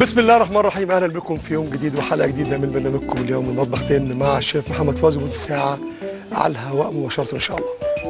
بسم الله الرحمن الرحيم اهلا بكم في يوم جديد وحلقه جديده من برنامجكم اليوم المطبخ تن مع الشيف محمد فوزي مده ساعه على الهواء مباشره ان شاء الله.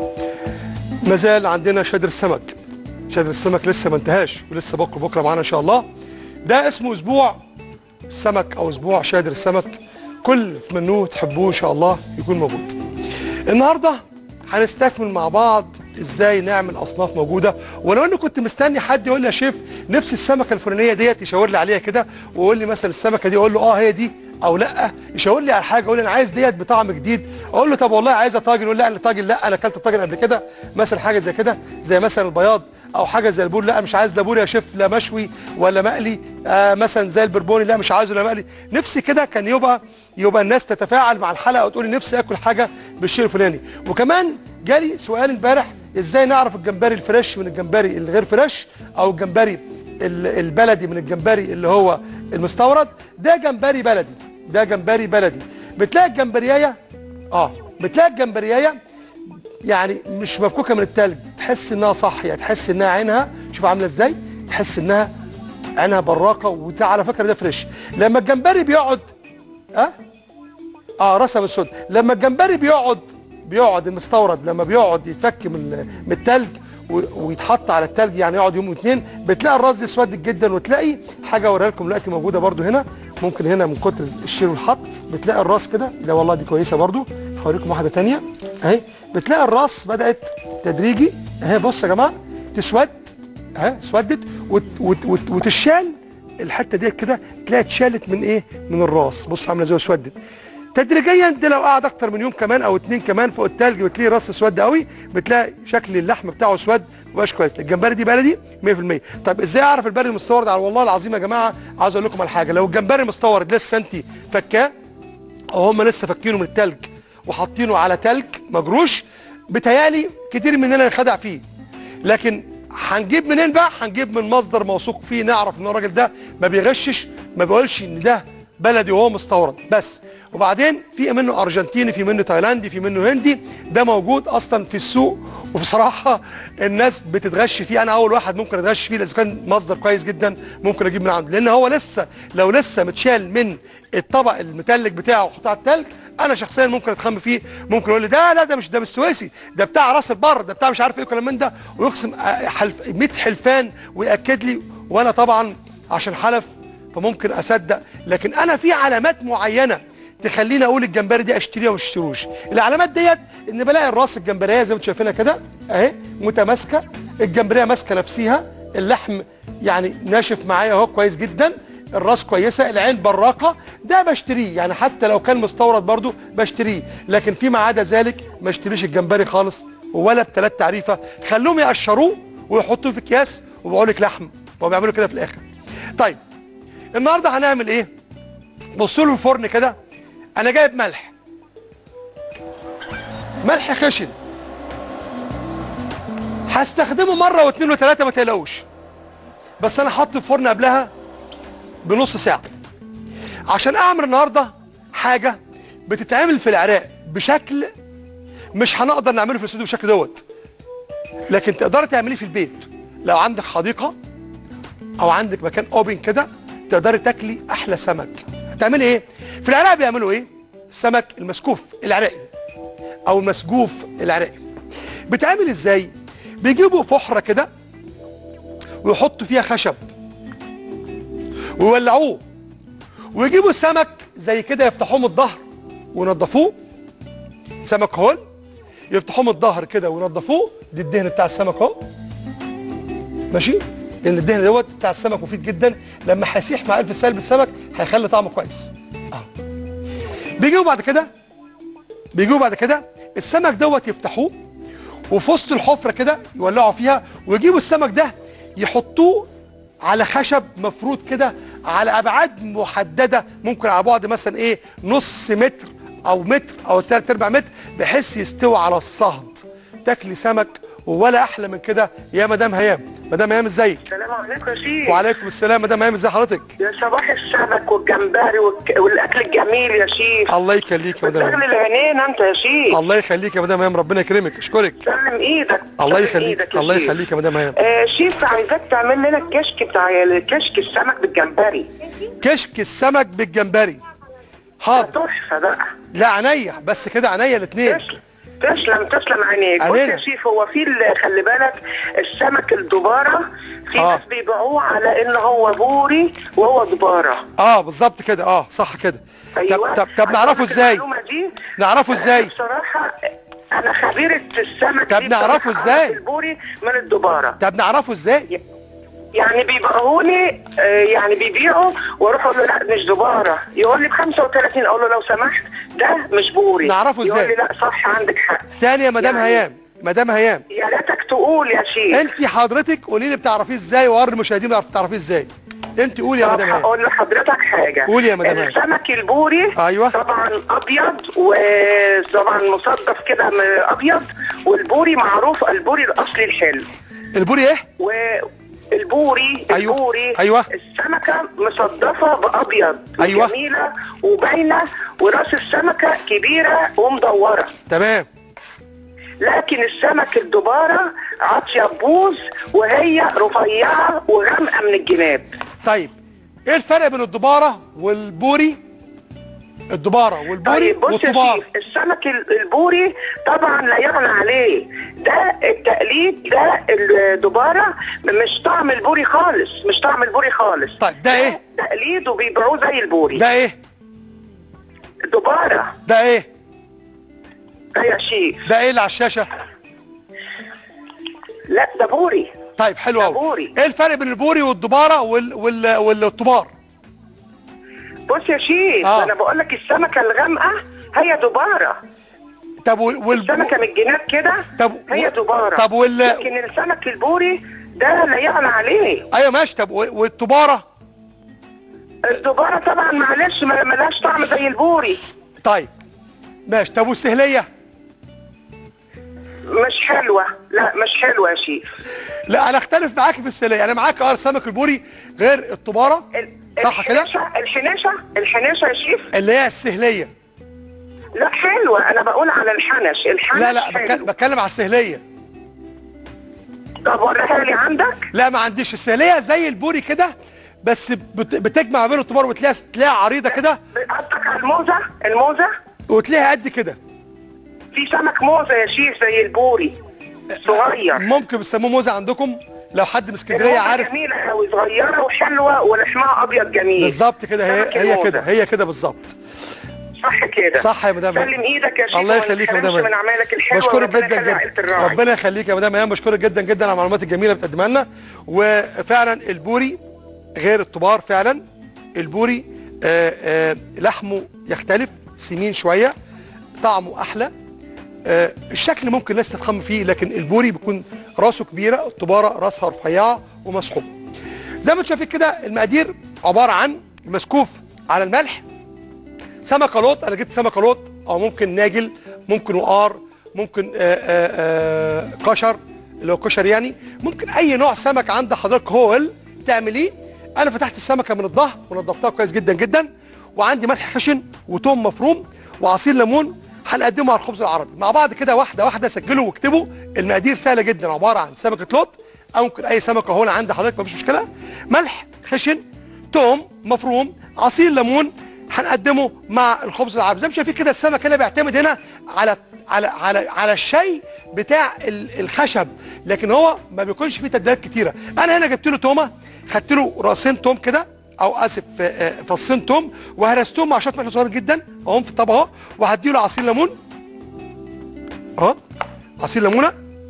ما زال عندنا شادر السمك. شادر السمك لسه ما انتهاش ولسه بكره بكره معانا ان شاء الله. ده اسمه اسبوع السمك او اسبوع شادر السمك كل منوه تحبوه ان شاء الله يكون موجود. النهارده هنستكمل مع بعض ازاي نعمل اصناف موجوده ولو اني كنت مستني حد يقول لي يا شيف نفس السمكه الفلانيه ديت يشاور لي عليها كده ويقول لي مثلا السمكه دي اقول له اه هي دي او لا يشاور لي على حاجه يقول لي انا عايز ديت بطعم جديد اقول له طب والله عايزه طاجن يقول لا انا طاجن لا انا اكلت طاجن قبل كده مثلا حاجه زي كده زي مثلا البياض او حاجه زي البور لا مش عايز ده بور يا شيف لا مشوي ولا مقلي آه مثلا زي البربوني لا مش عايزه لا مقلي نفسي كده كان يبقى يبقى الناس تتفاعل مع الحلقه وتقول لي نفسي اكل حاجه بالشيء الفلاني وكمان جالي سؤال امبارح ازاي نعرف الجمبري الفريش من الجمبري الغير فريش او الجمبري ال- البلدي من الجمبري اللي هو المستورد ده جمبري بلدي ده جمبري بلدي بتلاقي الجمبريايه اه بتلاقي الجمبريايه يعني مش مفكوكه من التلج تحس انها صاحيه تحس انها عينها شوف عامله ازاي تحس انها عينها براقه وده على فكره ده فريش لما الجمبري بيقعد اه اه راسها بالسود لما الجمبري بيقعد بيقعد المستورد لما بيقعد يتفك من من التلج و- ويتحط على التلج يعني يقعد يوم واثنين بتلاقي الراس دي اسود جدا وتلاقي حاجه اوريها لكم دلوقتي موجوده برده هنا ممكن هنا من كتر الشيل والحط بتلاقي الراس كده ده والله دي كويسه برده هوريكم واحده تانية اهي بتلاقي الراس بدات تدريجي اهي بص يا جماعه تسود اهي اسودت وت- وت- وت- وتشال الحته ديت كده تلاقي اتشالت من ايه من الراس بص عامله زي اسودت تدريجيا ده لو قعد اكتر من يوم كمان او اتنين كمان فوق التلج بتلاقي راس اسود قوي بتلاقي شكل اللحم بتاعه اسود مبقاش كويس الجمبري دي بلدي 100% طب ازاي اعرف البلدي المستورد على والله العظيم يا جماعه عاوز اقول لكم على حاجه لو الجمبري مستورد لسه انت فكاه او هم لسه فاكينه من التلج وحاطينه على تلج مجروش بتهيالي كتير مننا ينخدع فيه لكن هنجيب منين بقى هنجيب من مصدر موثوق فيه نعرف ان الراجل ده ما بيغشش ما بيقولش ان ده بلدي وهو مستورد بس وبعدين في منه ارجنتيني في منه تايلاندي في منه هندي ده موجود اصلا في السوق وبصراحه الناس بتتغش فيه انا اول واحد ممكن اتغش فيه اذا كان مصدر كويس جدا ممكن اجيب من عنده لان هو لسه لو لسه متشال من الطبق المتلج بتاعه وحطه على التلج انا شخصيا ممكن اتخم فيه ممكن اقول لي ده لا ده مش ده مش سويسي ده بتاع راس البر ده بتاع مش عارف ايه وكلام من ده ويقسم آه، حلف 100 حلفان وياكد لي وانا طبعا عشان حلف فممكن اصدق لكن انا في علامات معينه تخليني اقول الجمبري دي اشتريها وما اشتروش العلامات ديت ان بلاقي الراس الجمبريه زي ما انتم شايفينها كده اهي متماسكه الجمبريه ماسكه نفسها اللحم يعني ناشف معايا اهو كويس جدا الراس كويسه العين براقه ده بشتريه يعني حتى لو كان مستورد برضو بشتريه لكن فيما عدا ذلك ما اشتريش الجمبري خالص ولا بثلاث تعريفه خلوهم يقشروه ويحطوه في اكياس وبقول لك لحم وبيعملوا كده في الاخر طيب النهارده هنعمل ايه بصوا له الفرن كده انا جايب ملح ملح خشن هستخدمه مره واثنين وثلاثه ما تقلقوش بس انا حاطه في الفرن قبلها بنص ساعه عشان اعمل النهارده حاجه بتتعمل في العراق بشكل مش هنقدر نعمله في الاستوديو بالشكل دوت لكن تقدري تعمليه في البيت لو عندك حديقه او عندك مكان اوبن كده تقدري تاكلي احلى سمك هتعملي ايه في العراق بيعملوا ايه السمك المسكوف العراقي او المسجوف العراقي بتعمل ازاي بيجيبوا فحره كده ويحطوا فيها خشب ويولعوه ويجيبوا سمك زي كده يفتحوه من الظهر وينضفوه سمك هول يفتحوه من الظهر كده وينضفوه دي الدهن بتاع السمك اهو ماشي لان الدهن دوت بتاع السمك مفيد جدا لما هيسيح مع الف سالب السمك هيخلي طعمه كويس اه بيجيبوا بعد كده بيجيبوا بعد كده السمك دوت يفتحوه وفي وسط الحفره كده يولعوا فيها ويجيبوا السمك ده يحطوه على خشب مفروض كده على ابعاد محدده ممكن على بعد مثلا ايه نص متر او متر او ثلاث ارباع متر بحيث يستوي على الصهد تاكلي سمك ولا احلى من كده يا مدام هيام مدام ايام ازيك السلام عليكم يا شيخ وعليكم السلام مدام ايام ازي حضرتك يا صباح السمك والجمبري والك... والاكل الجميل يا شيخ الله يخليك يا مدام بتغلي ايام العينين انت يا شيخ الله يخليك يا مدام ايام ربنا يكرمك اشكرك سلم ايدك الله سلم يخليك إيدك يا الله شيخ. يخليك يا مدام ايام آه شيف عايزاك تعمل لنا الكشك بتاع كشك السمك بالجمبري كشك السمك بالجمبري حاضر تحفه بقى لا عينيا بس كده عينيا الاثنين تسلم تسلم تسلم عينيك بص علينا. يا شيف هو في ال- خلي بالك السمك الدباره في آه. ناس بيبيعوه على ان هو بوري وهو دباره اه بالظبط كده اه صح كده ايوه طب طب, طب نعرفه عشان ازاي المعلومه دي نعرفه ازاي بصراحه انا خبيره السمك طب دي نعرفه بصراحة ازاي؟ أعرف البوري من الدباره طب نعرفه ازاي يعني بيبيعوني آه، يعني بيبيعوا واروح اقول له لا مش دباره يقول لي ب 35 اقول له لو سمحت ده مش بوري نعرفه يقول ازاي؟ لي لا صح عندك حق تاني يا مدام يعني- هيام مدام هيام يا ريتك تقول يا شيخ انت حضرتك قولي لي بتعرفيه ازاي ووري المشاهدين بتعرف- بتعرفيه ازاي انت قولي يا طب مدام هيام هقول لحضرتك حاجه قولي يا مدام هاني. السمك البوري أيوة. طبعا ابيض وطبعا مصدف كده م- ابيض والبوري معروف البوري الاصلي الحلو البوري ايه والبوري أيوة. البوري أيوة. السمكة مصدفة بأبيض أيوة. وجميلة وباينة وراس السمكة كبيرة ومدورة تمام لكن السمك الدبارة عاطية بوز وهي رفيعة وغامقة من الجناب طيب ايه الفرق بين الدباره والبوري الدباره والبوري طيب بص يا والطبار شيف السمك ال- البوري طبعا لا يغنى عليه ده التقليد ده الدبارة مش طعم البوري خالص مش طعم البوري خالص طيب ده ايه تقليد وبيبيعوه زي البوري ده ايه دبارة ده ايه ده يا شيف ده ايه اللي على الشاشه لا ده بوري طيب حلو ده قوي بوري. ايه الفرق بين البوري والدباره وال وال والطبار بص يا شيف آه. انا بقول لك السمكة الغامقة هي دبارة طب وال وال السمكة من الجناب كده طب هي و- دبارة طب وال- لكن السمك البوري ده لا يغنى عليه ايوه ماشي طب و- والطباره الدبارة طبعا معلش ما- ملهاش طعم زي البوري طيب ماشي طب والسهليه مش حلوة لا مش حلوة يا شيف لا انا اختلف معاك في السهليه انا معاك اه السمك البوري غير الطباره ال- صح كده الحناشة الحناشة الحناشة يا شيف اللي هي السهليه لا حلوة انا بقول على الحنش الحنش لا لا حلو. بك- بتكلم على السهليه طب وريها لي عندك لا ما عنديش السهليه زي البوري كده بس بت- بتجمع ما بين الطبار وتلاقيها تلاقيها عريضه كده قصدك على الموزة الموزة وتلاقيها قد كده في سمك موزة يا شيف زي البوري صغير ممكن بيسموه موزه عندكم لو حد من اسكندريه الموزة عارف جميلة قوي صغيرة وحلوة ولحمها ابيض جميل بالظبط كده هي سمك هي الموزة. كده هي كده بالظبط صح كده صح يا مدام سلم ايدك يا شيخ الله يخليك يا وما مدام تحرمش من اعمالك الحلوه بشكرك وربنا جدا يخلي عائلة جدا الراعي. ربنا يخليك يا مدام ايام بشكرك جدا جدا على المعلومات الجميله اللي بتقدمها لنا وفعلا البوري غير الطبار فعلا البوري آه آه لحمه يختلف سمين شويه طعمه احلى آه الشكل ممكن الناس تتخم فيه لكن البوري بيكون راسه كبيره الطباره راسها رفيعه ومسحوبه زي ما انتم شايفين كده المقادير عباره عن مسكوف على الملح سمكه لوط انا جبت سمكه لوط او ممكن ناجل ممكن وقار ممكن آآ آآ قشر اللي هو كشر يعني ممكن اي نوع سمك عند حضرتك هو ال- تعمليه انا فتحت السمكه من الظهر ونضفتها كويس جدا جدا وعندي ملح خشن وتوم مفروم وعصير ليمون هنقدمه على الخبز العربي مع بعض كده واحده واحده سجلوا واكتبوا المقادير سهله جدا عباره عن سمكه لوط او ممكن اي سمكه هون عند حضرتك مفيش مشكله ملح خشن توم مفروم عصير ليمون هنقدمه مع الخبز العربي زي ما شايفين كده السمك هنا بيعتمد هنا على على على على الشاي بتاع ال- الخشب لكن هو ما بيكونش فيه تبديلات كتيره انا هنا جبت له تومه خدت له راسين توم كده او اسف آه، آه، فصين توم وهرستهم مع شويه ملح صغير جدا اهم في الطبق اهو وهديله عصير ليمون اهو عصير ليمونه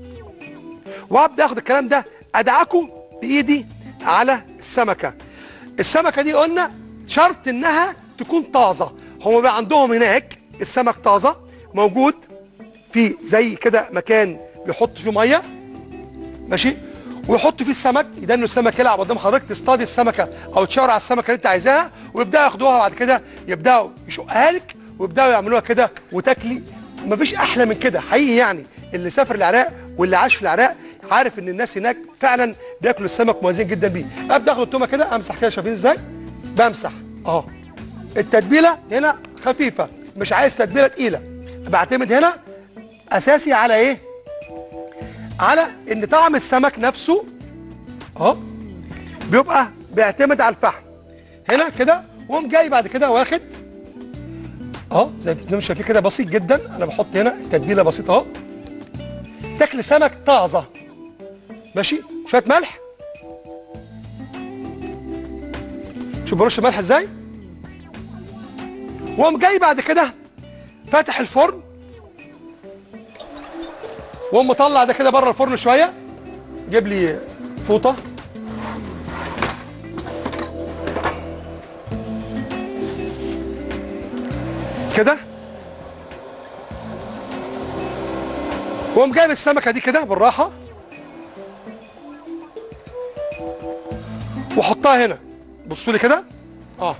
وابدا اخد الكلام ده ادعكه بايدي على السمكه السمكه دي قلنا شرط انها تكون طازه هم بقى عندهم هناك السمك طازه موجود في زي كده مكان بيحط فيه ميه ماشي ويحط فيه السمك يدنوا السمك يلعب قدام حضرتك تصطادي السمكه او تشاور على السمكه اللي انت عايزاها ويبداوا ياخدوها بعد كده يبداوا يشقها لك ويبداوا يعملوها كده وتاكلي مفيش احلى من كده حقيقي يعني اللي سافر العراق واللي عاش في العراق عارف ان الناس هناك فعلا بياكلوا السمك مميزين جدا بيه ابدا اخد التومه كده امسح كده شايفين ازاي بمسح اه التتبيله هنا خفيفه مش عايز تتبيله تقيله بعتمد هنا اساسي على ايه على ان طعم السمك نفسه اهو بيبقى بيعتمد على الفحم هنا كده وقوم جاي بعد كده واخد اهو زي زي ما شايفين كده بسيط جدا انا بحط هنا تتبيله بسيطه اهو تاكل سمك طازه ماشي شويه ملح شوف برش ملح ازاي وقوم جاي بعد كده فاتح الفرن وقوم مطلع ده كده بره الفرن شويه جيب لي فوطه كده وقوم جايب السمكه دي كده بالراحه وحطها هنا بصوا لي كده اه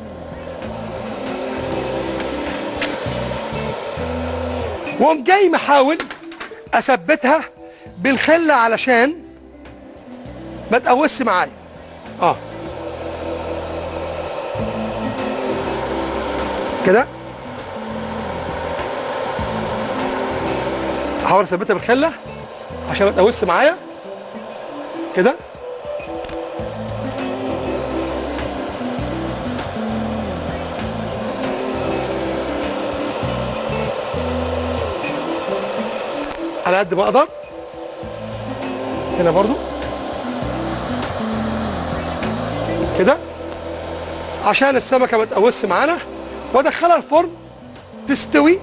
وقوم جاي محاول اثبتها بالخله علشان ما تقوسش معايا اه كده احاول اثبتها بالخله عشان ما تقوسش معايا كده على قد ما اقدر هنا برضو كده عشان السمكه ما تقوسش معانا وادخلها الفرن تستوي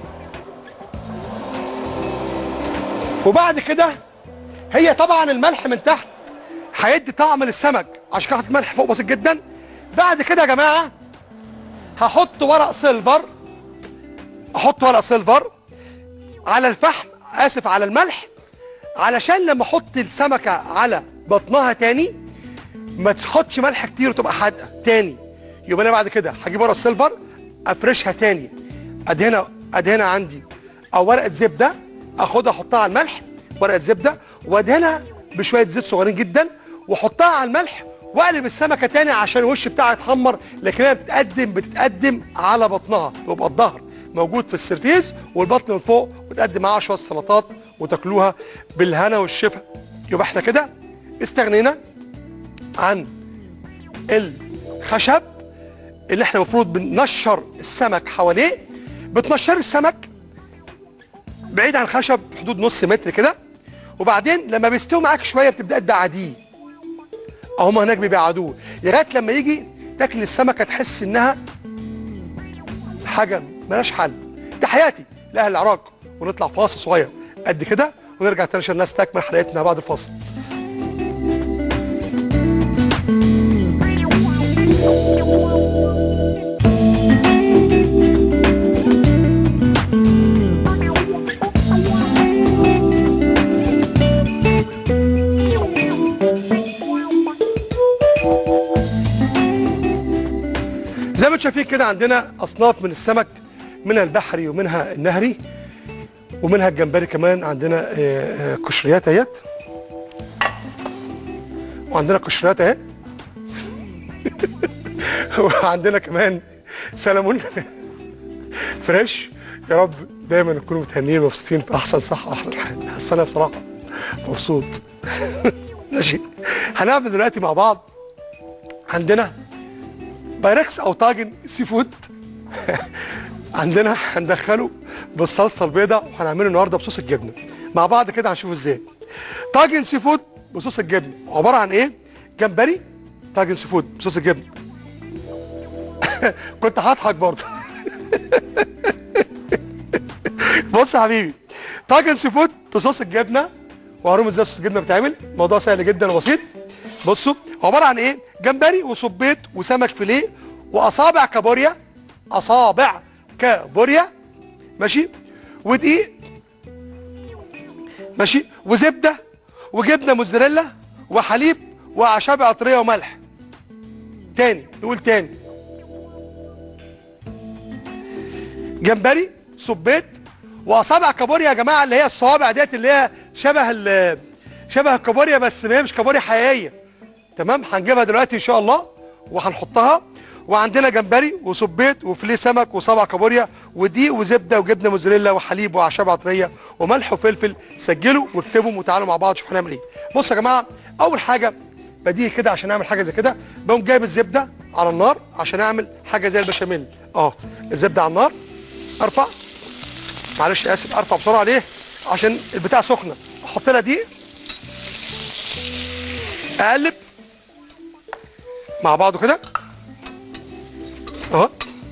وبعد كده هي طبعا الملح من تحت هيدي طعم للسمك عشان كده حطيت ملح فوق بسيط جدا بعد كده يا جماعه هحط ورق سيلفر احط ورق سيلفر على الفحم اسف على الملح علشان لما احط السمكه على بطنها تاني ما تاخدش ملح كتير وتبقى حادقه تاني يبقى انا بعد كده هجيب ورق السيلفر افرشها تاني ادهنها ادهنها عندي او ورقه زبده اخدها احطها على الملح ورقه زبده وادهنها بشويه زيت صغيرين جدا واحطها على الملح واقلب السمكه تاني عشان الوش بتاعها يتحمر لكن هي بتتقدم بتتقدم على بطنها يبقى الظهر موجود في السرفيس والبطن من فوق وتقدم معاها شويه سلطات وتاكلوها بالهنا والشفا يبقى احنا كده استغنينا عن الخشب اللي احنا المفروض بننشر السمك حواليه بتنشر السمك بعيد عن الخشب في حدود نص متر كده وبعدين لما بيستوي معاك شويه بتبدا تبعديه او هم هناك بيبعدوه لغايه لما يجي تاكل السمكه تحس انها حاجه ملهاش حل تحياتي لاهل العراق ونطلع فاصل صغير قد كده ونرجع تاني عشان نستكمل حلقتنا بعد الفاصل زي ما انتم شايفين كده عندنا اصناف من السمك منها البحري ومنها النهري ومنها الجمبري كمان عندنا آه، آه، قشريات اهيت وعندنا قشريات اهي وعندنا كمان سلمون فريش يا رب دايما نكونوا متهنيين ومبسوطين في احسن صحه واحسن حال بس انا بصراحه مبسوط ماشي هنعمل دلوقتي مع بعض عندنا بايركس او طاجن سي فود عندنا هندخله بالصلصه البيضاء وهنعمله النهارده بصوص الجبنه مع بعض كده هنشوف ازاي طاجن سي فود بصوص الجبنه عباره عن ايه جمبري طاجن سي فود بصوص الجبنه كنت هضحك برضه بص يا حبيبي طاجن سي فود بصوص الجبنه وهروم ازاي صوص الجبنه بتعمل موضوع سهل جدا وبسيط بصوا عباره عن ايه جمبري وصبيط وسمك فيليه واصابع كابوريا اصابع كابوريا ماشي ودقيق ماشي وزبده وجبنه موزاريلا وحليب واعشاب عطريه وملح تاني نقول تاني جمبري صبيط واصابع كابوريا يا جماعه اللي هي الصوابع ديت اللي هي شبه ال- شبه الكابوريا بس ما هي مش كابوريا حقيقيه تمام هنجيبها دلوقتي ان شاء الله وهنحطها وعندنا جمبري وسبيت وفليه سمك وصبع كابوريا ودقيق وزبده وجبنه موزاريلا وحليب واعشاب عطريه وملح وفلفل سجلوا واكتبوا وتعالوا مع بعض نشوف هنعمل ايه بصوا يا جماعه اول حاجه بديهي كده عشان اعمل حاجه زي كده بقوم جايب الزبده على النار عشان اعمل حاجه زي البشاميل اه الزبده على النار ارفع معلش اسف ارفع بسرعه ليه عشان البتاع سخنه احط لها دقيق اقلب مع بعضه كده اهو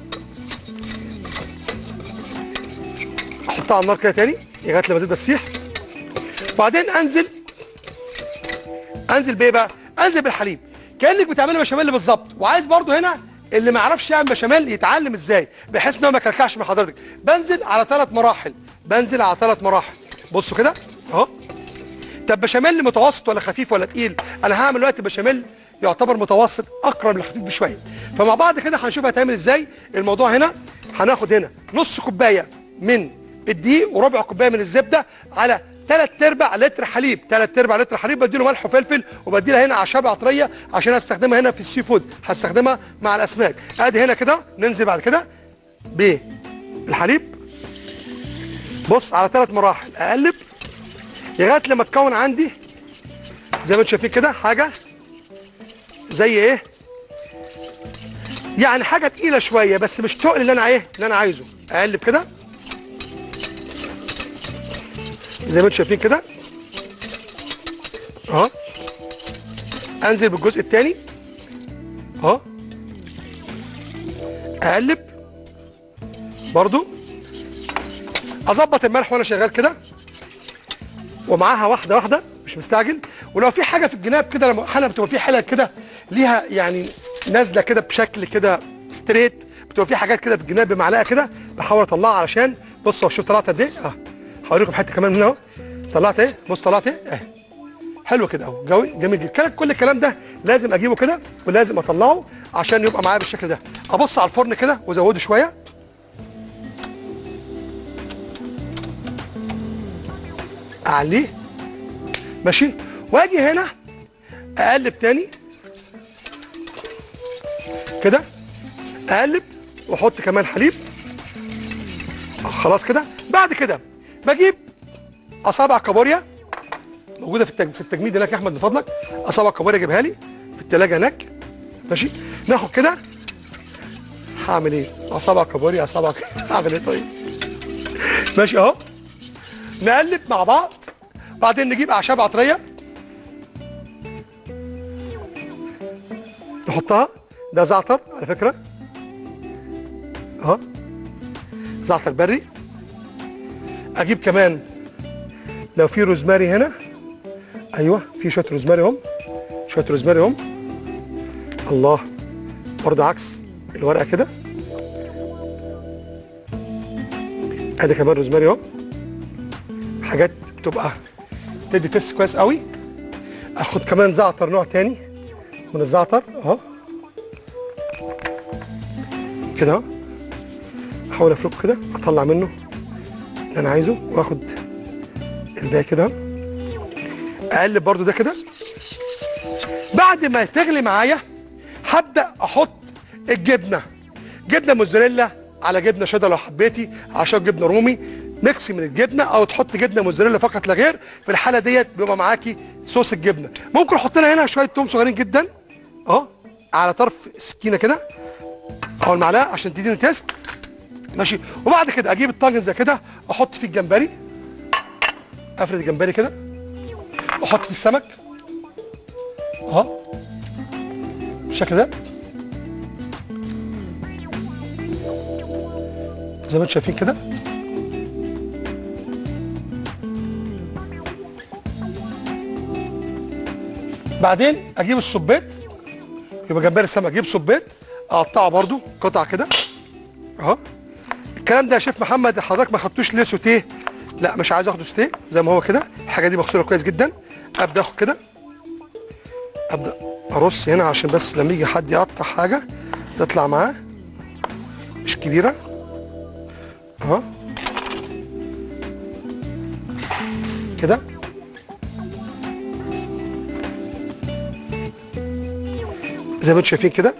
احطها على النار كده تاني لغايه لما تبدا تسيح بعدين انزل انزل بايه بقى انزل بالحليب كانك بتعملي بشاميل بالظبط وعايز برضو هنا اللي ما يعرفش يعمل بشاميل يتعلم ازاي بحيث ان هو ما يكلكعش من حضرتك بنزل على ثلاث مراحل بنزل على ثلاث مراحل بصوا كده اهو طب بشاميل متوسط ولا خفيف ولا تقيل انا هعمل دلوقتي بشاميل يعتبر متوسط اقرب للخفيف بشويه فمع بعض كده هنشوف هتعمل ازاي الموضوع هنا هناخد هنا نص كوبايه من الدقيق وربع كوبايه من الزبده على ثلاث ارباع لتر حليب ثلاث ارباع لتر حليب بديله ملح وفلفل وبديلها هنا اعشاب عطريه عشان استخدمها هنا في السي فود هستخدمها مع الاسماك ادي هنا كده ننزل بعد كده بالحليب بص على ثلاث مراحل اقلب لغايه لما تكون عندي زي ما انتم شايفين كده حاجه زي ايه يعني حاجه تقيله شويه بس مش تقل اللي انا ايه اللي انا عايزه اقلب كده زي ما انتم شايفين كده اهو انزل بالجزء الثاني اهو اقلب برضو اظبط الملح وانا شغال كده ومعاها واحده واحده مش مستعجل ولو في حاجه في الجناب كده لما احيانا بتبقى في حلقه كده ليها يعني نازله كده بشكل كده ستريت بتبقى في حاجات كده في الجناب بمعلقه كده بحاول اطلعها علشان بصوا شوف طلعت قد ايه اه هوريكم حته كمان من هنا اهو طلعت ايه بص طلعت ايه اهي حلو كده اهو جوي جميل جدا كل- كل الكلام ده لازم اجيبه كده ولازم اطلعه عشان يبقى معايا بالشكل ده ابص على الفرن كده وازوده شويه اعليه ماشي واجي هنا اقلب تاني كده اقلب واحط كمان حليب خلاص كده بعد كده بجيب اصابع كابوريا موجوده في التج... في التجميد هناك يا احمد من فضلك اصابع كابوريا جيبها لي في التلاجة هناك ماشي ناخد كده هعمل ايه اصابع كابوريا اصابع ك- هعمل ايه طيب ماشي اهو نقلب مع بعض بعدين نجيب اعشاب عطريه نحطها ده زعتر على فكره اهو زعتر بري اجيب كمان لو في روزماري هنا ايوه في شويه روزماري هم شويه روزماري هم الله برضه عكس الورقه كده ادي كمان روزماري اهو حاجات بتبقى تدي تيست كويس قوي اخد كمان زعتر نوع تاني من الزعتر اهو كده اهو احاول افركه كده اطلع منه اللي انا عايزه واخد الباقي كده اهو. اقلب برضو ده كده بعد ما تغلي معايا هبدا احط الجبنه جبنه موزاريلا على جبنه شيدر لو حبيتي عشان جبنه رومي ميكس من الجبنه او تحط جبنه موزاريلا فقط لا غير في الحاله ديت بيبقى معاكي صوص الجبنه ممكن احط لها هنا شويه توم صغيرين جدا اهو على طرف السكينه كده او المعلقه عشان تديني تيست ماشي وبعد كده اجيب الطاجن زي كده احط فيه الجمبري افرد الجمبري كده احط فيه السمك اهو بالشكل ده زي ما انتم شايفين كده بعدين اجيب الصبيت يبقى جمبري السمك اجيب صبيت اقطعه برضو قطع كده اهو الكلام ده يا شيف محمد حضرتك ما خدتوش ليه سوتيه لا مش عايز اخده سوتيه زي ما هو كده الحاجه دي مغسوله كويس جدا ابدا اخد كده ابدا ارص هنا عشان بس لما يجي حد يقطع حاجه تطلع معاه مش كبيره اهو كده زي ما انتم شايفين كده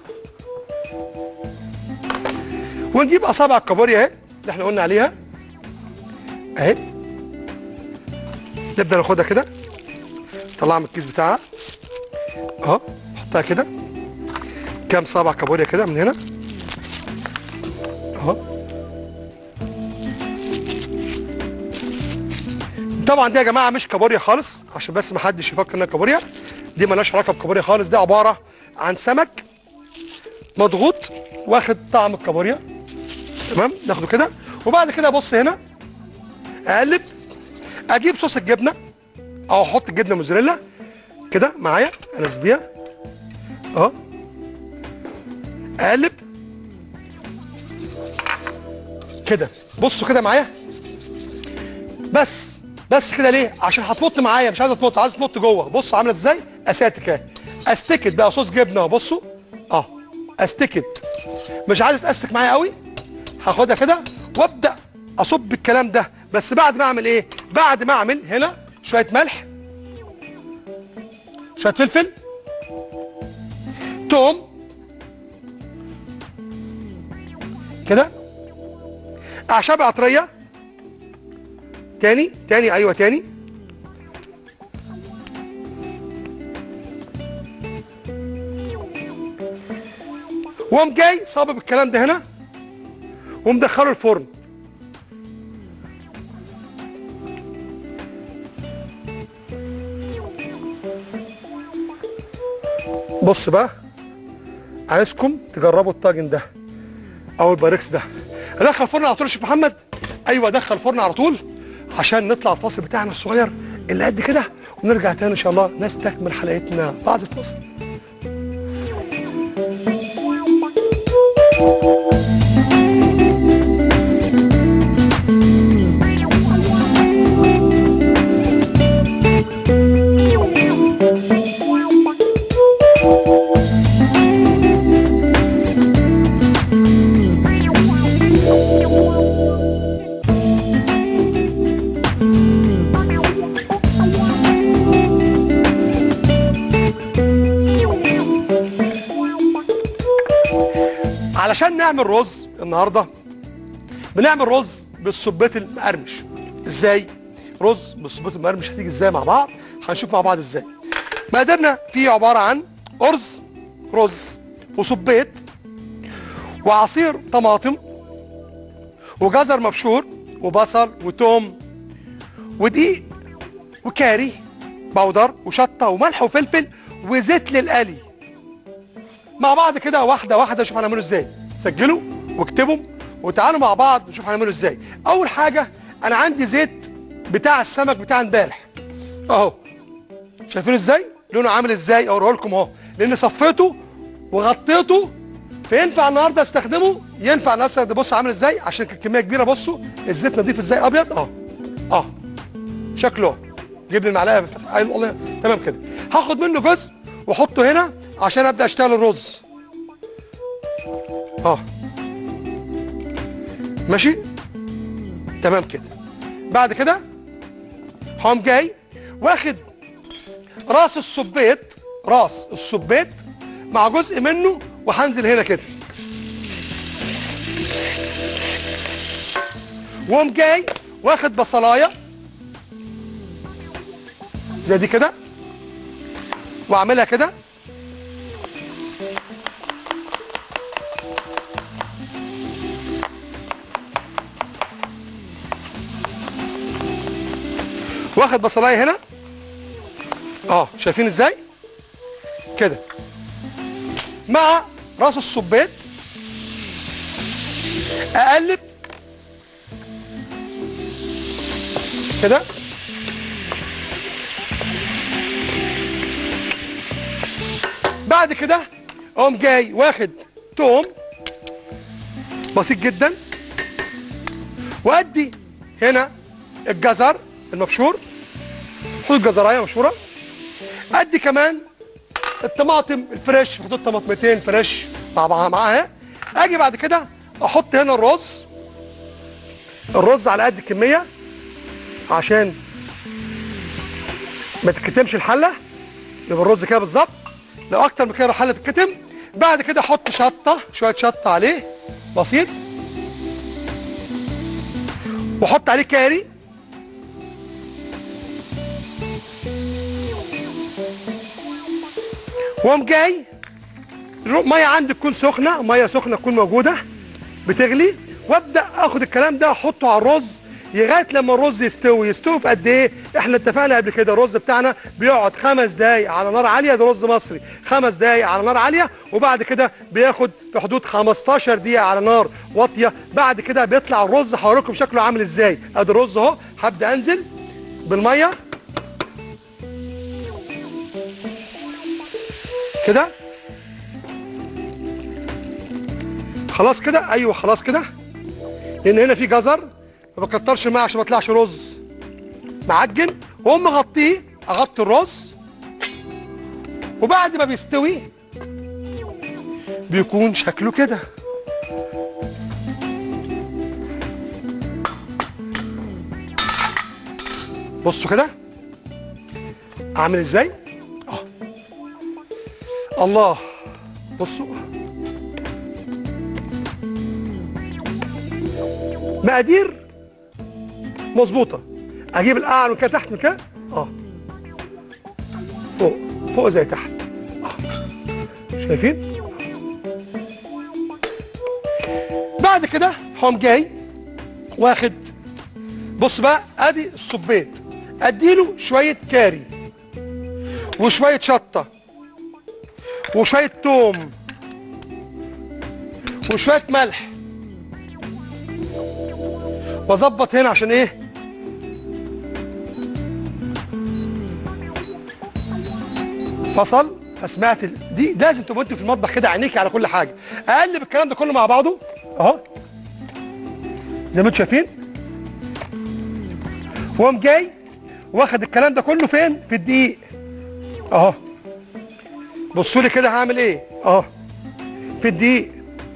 ونجيب اصابع الكابوريا اهي اللي احنا قلنا عليها اهي نبدا ناخدها كده نطلعها من الكيس بتاعها اهو نحطها كده كام صابع كابوريا كده من هنا اهو طبعا دي يا جماعه مش كابوريا خالص عشان بس ما حدش يفكر انها كابوريا دي مالهاش علاقه بكابوريا خالص دي عباره عن سمك مضغوط واخد طعم الكابوريا تمام ناخده كده وبعد كده ابص هنا اقلب اجيب صوص الجبنه او احط الجبنه موزاريلا كده معايا انزل بيها اهو اقلب كده بصوا كده معايا بس بس كده ليه عشان هتمط معايا مش عايزه تمط عايزه تمط جوه بصوا عامله ازاي اساتك اهي استكت بقى صوص جبنه اهو بصوا اه استكت مش عايزه تاستك معايا قوي هاخدها كده وابدا اصب الكلام ده بس بعد ما اعمل ايه بعد ما اعمل هنا شويه ملح شويه فلفل توم كده اعشاب عطريه تاني تاني ايوه تاني وقوم جاي صابب الكلام ده هنا ومدخله الفرن بص بقى عايزكم تجربوا الطاجن ده او الباركس ده ادخل الفرن على طول يا شيخ محمد ايوه ادخل الفرن على طول عشان نطلع الفاصل بتاعنا الصغير اللي قد كده ونرجع تاني ان شاء الله نستكمل حلقتنا بعد الفاصل علشان نعمل رز النهارده بنعمل رز بالسبيت المقرمش ازاي رز بالسبيت المقرمش هتيجي ازاي مع بعض هنشوف مع بعض ازاي مقاديرنا فيه عباره عن ارز رز وسبيت وعصير طماطم وجزر مبشور وبصل وتوم ودقيق وكاري بودر وشطه وملح وفلفل وزيت للقلي مع بعض كده واحده واحده نشوف هنعمله ازاي سجلوا واكتبوا وتعالوا مع بعض نشوف هنعمله ازاي اول حاجه انا عندي زيت بتاع السمك بتاع امبارح اهو شايفين ازاي لونه عامل ازاي اوريه لكم اهو لان صفيته وغطيته فينفع النهارده استخدمه ينفع الناس بص عامل ازاي عشان كانت كميه كبيره بصوا الزيت نضيف ازاي ابيض اه اه شكله اهو. جيب لي المعلقه فتح- أيوة والله تمام كده هاخد منه جزء واحطه هنا عشان ابدا اشتغل الرز اه ماشي تمام كده بعد كده هقوم جاي واخد راس السبيت راس السبيت مع جزء منه وهنزل هنا كده واقوم جاي واخد بصلايه زي دي كده واعملها كده واخد بصلايه هنا اه شايفين ازاي كده مع راس الصبيت اقلب كده بعد كده اقوم جاي واخد توم بسيط جدا وادي هنا الجزر المبشور خد الجزرايه مبشوره ادي كمان الطماطم الفريش في حدود طماطمتين فريش مع مع- معاها اجي بعد كده احط هنا الرز الرز على قد الكميه عشان ما تتكتمش الحله يبقى الرز كده بالظبط لو اكتر من كده الحله تتكتم بعد كده احط شطه شويه شطه عليه بسيط واحط عليه كاري واقوم جاي رو- ميه عندي تكون سخنه ميه سخنه تكون موجوده بتغلي وابدا اخد الكلام ده احطه على الرز لغايه لما الرز يستوي يستوي في قد ايه احنا اتفقنا قبل كده الرز بتاعنا بيقعد خمس دقايق على نار عاليه ده رز مصري خمس دقايق على نار عاليه وبعد كده بياخد في حدود 15 دقيقه على نار واطيه بعد كده بيطلع الرز هوريكم شكله عامل ازاي ادي الرز اهو هبدا انزل بالميه كده خلاص كده ايوه خلاص كده لان هنا في جزر ما بكترش الماء عشان ما يطلعش رز معجن واقوم مغطيه اغطي الرز وبعد ما بيستوي بيكون شكله كده بصوا كده عامل ازاي اه الله بصوا مقادير مظبوطه اجيب الاعلى من كده تحت من كده اه فوق فوق زي تحت اه شايفين بعد كده هقوم جاي واخد بص بقى ادي الصبيت اديله شويه كاري وشويه شطه وشويه توم وشويه ملح واظبط هنا عشان ايه فصل فسمعت ال... دي لازم تبقى انت في المطبخ كده عينيكي على كل حاجه اقلب الكلام ده كله مع بعضه اهو زي ما انتم شايفين وقوم جاي واخد الكلام ده كله فين في الدقيق اهو بصوا لي كده هعمل ايه اهو في الدقيق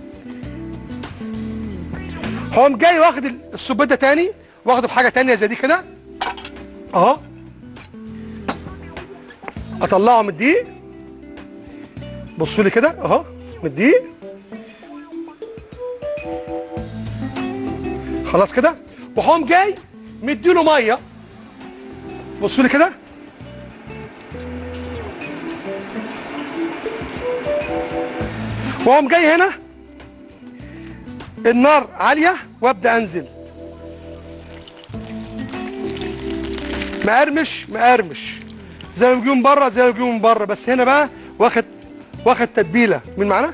هقوم جاي واخد السبيت ده تاني واخده بحاجه تانيه زي دي كده اهو اطلعه من الدقيق بصوا لي كده اهو من الدقيق خلاص كده وهقوم جاي مديله ميه بصوا لي كده واقوم جاي هنا النار عاليه وابدا انزل مقرمش مقرمش زي ما بيجيبوا من بره زي ما بيجيبوا من بره بس هنا بقى واخد واخد تتبيله مين معانا؟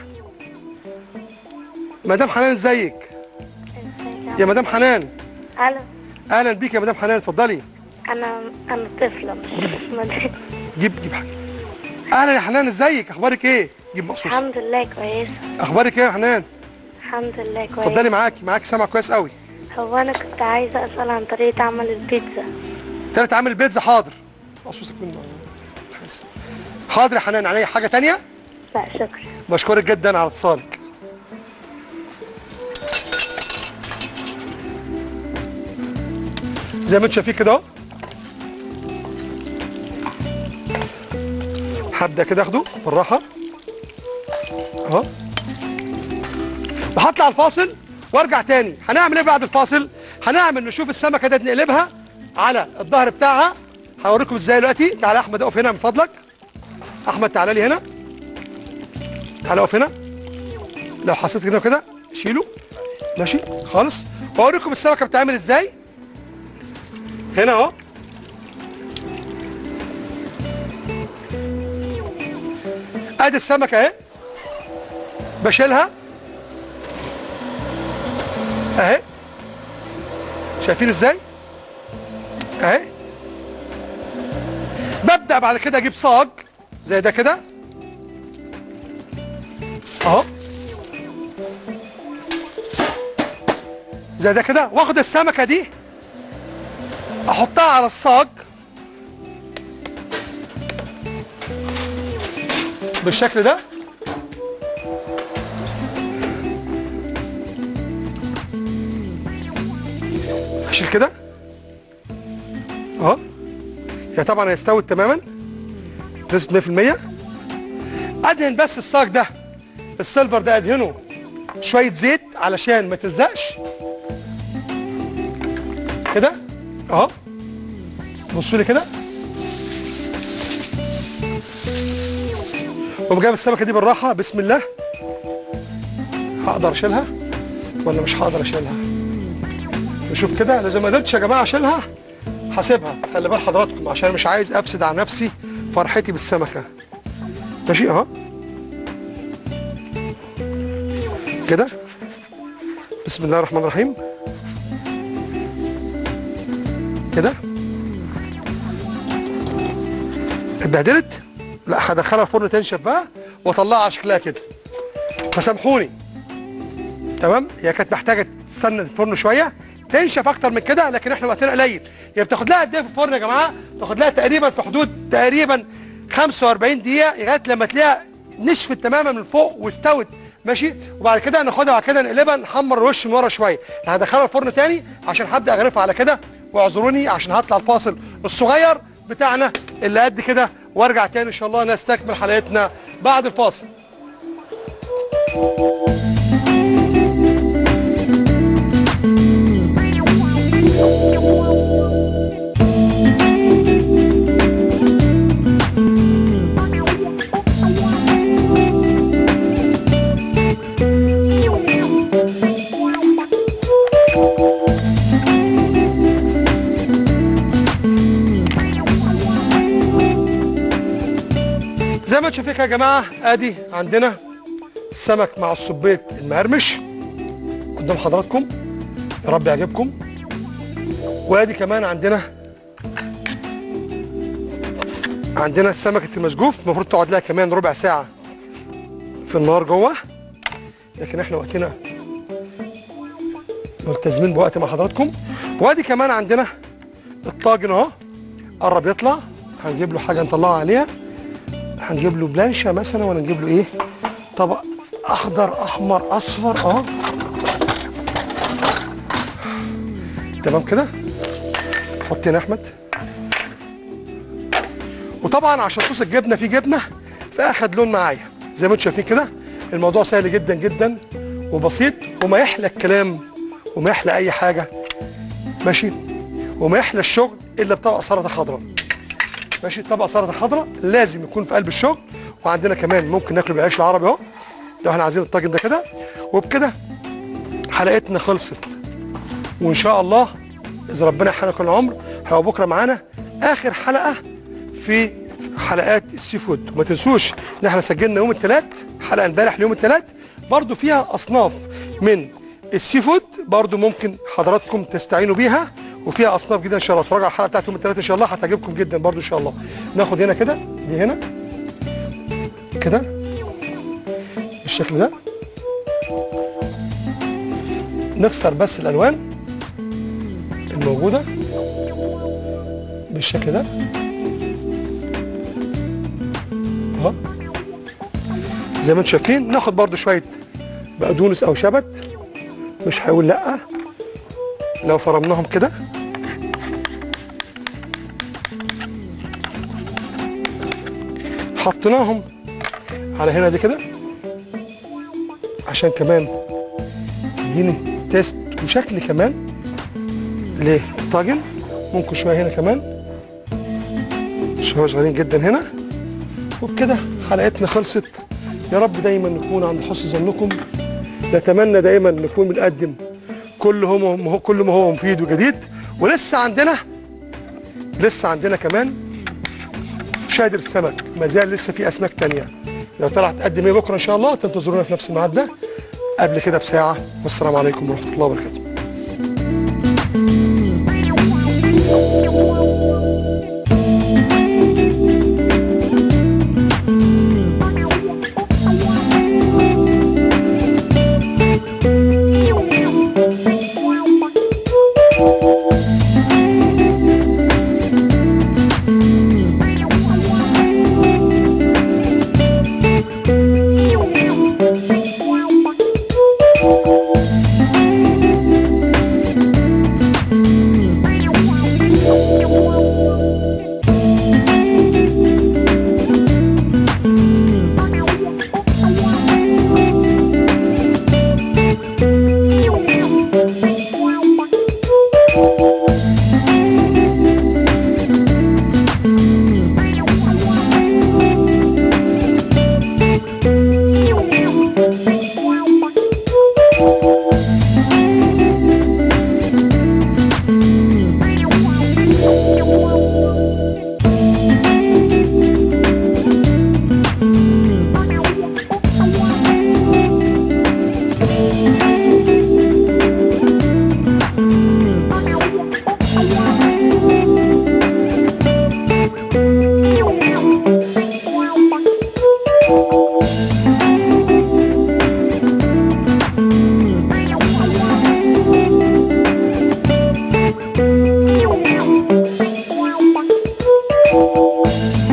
مدام حنان ازيك؟ يا مدام حنان الو اهلا بيك يا مدام حنان اتفضلي انا انا طفله مش مدرسة. جيب جيب حاجه اهلا يا حنان ازيك اخبارك ايه؟ جيب مقصوص الحمد لله كويسه اخبارك ايه يا حنان؟ الحمد لله كويسه اتفضلي معاكي معاكي سامع كويس قوي هو انا كنت عايزه اسال عن طريقه عمل البيتزا تالت عامل بيتزا حاضر مقصوصك من حاضر يا حنان عليا حاجه تانية لا شكرا بشكرك جدا على اتصالك زي ما انتم شايفين كده اهو هبدا كده اخده بالراحه اهو وهطلع الفاصل وارجع تاني هنعمل ايه بعد الفاصل هنعمل نشوف السمكه دي نقلبها على الظهر بتاعها هوريكم ازاي دلوقتي تعالى يا احمد اقف هنا من فضلك احمد تعالى لي هنا تعالى اقف هنا لو حسيت هنا كده شيله ماشي خالص واوريكم السمكه بتتعمل ازاي هنا اهو ادي السمكه اهي بشيلها اهي شايفين ازاي اهي ببدا بعد كده اجيب صاج زي ده كده اهو زي ده كده واخد السمكه دي احطها على الصاج بالشكل ده اشيل كده اهو هي طبعا هي استوت تماما نسبه 100% ادهن بس الصاج ده السيلفر ده ادهنه شويه زيت علشان ما تلزقش كده اهو بصوا لي كده وقوم جايب السمكه دي بالراحه بسم الله هقدر اشيلها ولا مش هقدر اشيلها نشوف كده لازم ما قدرتش يا جماعه اشيلها هسيبها خلي بال حضراتكم عشان مش عايز افسد على نفسي فرحتي بالسمكه ماشي اهو كده بسم الله الرحمن الرحيم كده اتبهدلت لا هدخلها الفرن تنشف بقى واطلعها على شكلها كده فسامحوني تمام هي كانت محتاجه تستنى الفرن شويه تنشف اكتر من كده لكن احنا وقتنا قليل هي بتاخد لها قد ايه في الفرن يا جماعه تاخد لها تقريبا في حدود تقريبا 45 دقيقه لغايه لما تلاقيها نشفت تماما من فوق واستوت ماشي وبعد كده ناخدها بعد كده نقلبها نحمر الوش من ورا شويه هدخلها الفرن تاني عشان هبدا اغرفها على كده واعذروني عشان هطلع الفاصل الصغير بتاعنا اللي قد كده وارجع تاني ان شاء الله نستكمل حلقتنا بعد الفاصل زي ما انتم شايفين كده يا جماعه ادي عندنا السمك مع الصبيط المقرمش قدام حضراتكم يا رب يعجبكم وادي كمان عندنا عندنا سمكه المسجوف المفروض تقعد لها كمان ربع ساعه في النار جوه لكن احنا وقتنا ملتزمين بوقت مع حضراتكم وادي كمان عندنا الطاجن اهو قرب يطلع هنجيب له حاجه نطلعها عليها هنجيب له بلانشا مثلا ولا نجيب له ايه طبق اخضر احمر اصفر اه تمام كده حط هنا يا احمد وطبعا عشان صوص الجبنه فيه جبنه فاخد لون معايا زي ما انتم شايفين كده الموضوع سهل جدا جدا وبسيط وما يحلى الكلام وما يحلى اي حاجه ماشي وما يحلى الشغل الا بطبق سلطه خضراء ماشي طبق سلطه خضراء لازم يكون في قلب الشغل وعندنا كمان ممكن ناكله بالعيش العربي اهو لو احنا عايزين الطاجن ده كده وبكده حلقتنا خلصت وان شاء الله اذا ربنا يحيينا كل العمر هيبقى بكره معانا اخر حلقه في حلقات السي فود وما تنسوش ان احنا سجلنا يوم الثلاث حلقه امبارح ليوم الثلاث برضو فيها اصناف من السي فود برضو ممكن حضراتكم تستعينوا بيها وفيها اصناف جديده ان شاء الله اتفرجوا على الحلقه بتاعت يوم الثلاث ان شاء الله هتعجبكم جدا برضو ان شاء الله ناخد هنا كده دي هنا كده بالشكل ده نكسر بس الالوان الموجوده بالشكل ده اهو زي ما انتم شايفين ناخد برضو شويه بقدونس او شبت مش هيقول لا لو فرمناهم كده حطيناهم على هنا دي كده عشان كمان تديني تيست وشكل كمان للطاجن ممكن شويه هنا كمان شويه صغيرين جدا هنا وبكده حلقتنا خلصت يا رب دايما نكون عند حسن ظنكم نتمنى دايما نكون بنقدم كل هو كل ما هو مفيد وجديد ولسه عندنا لسه عندنا كمان شادر السمك ما زال لسه في اسماك تانية لو طلعت تقدم ايه بكره ان شاء الله تنتظرونا في نفس الميعاد ده قبل كده بساعه والسلام عليكم ورحمه الله وبركاته الصبح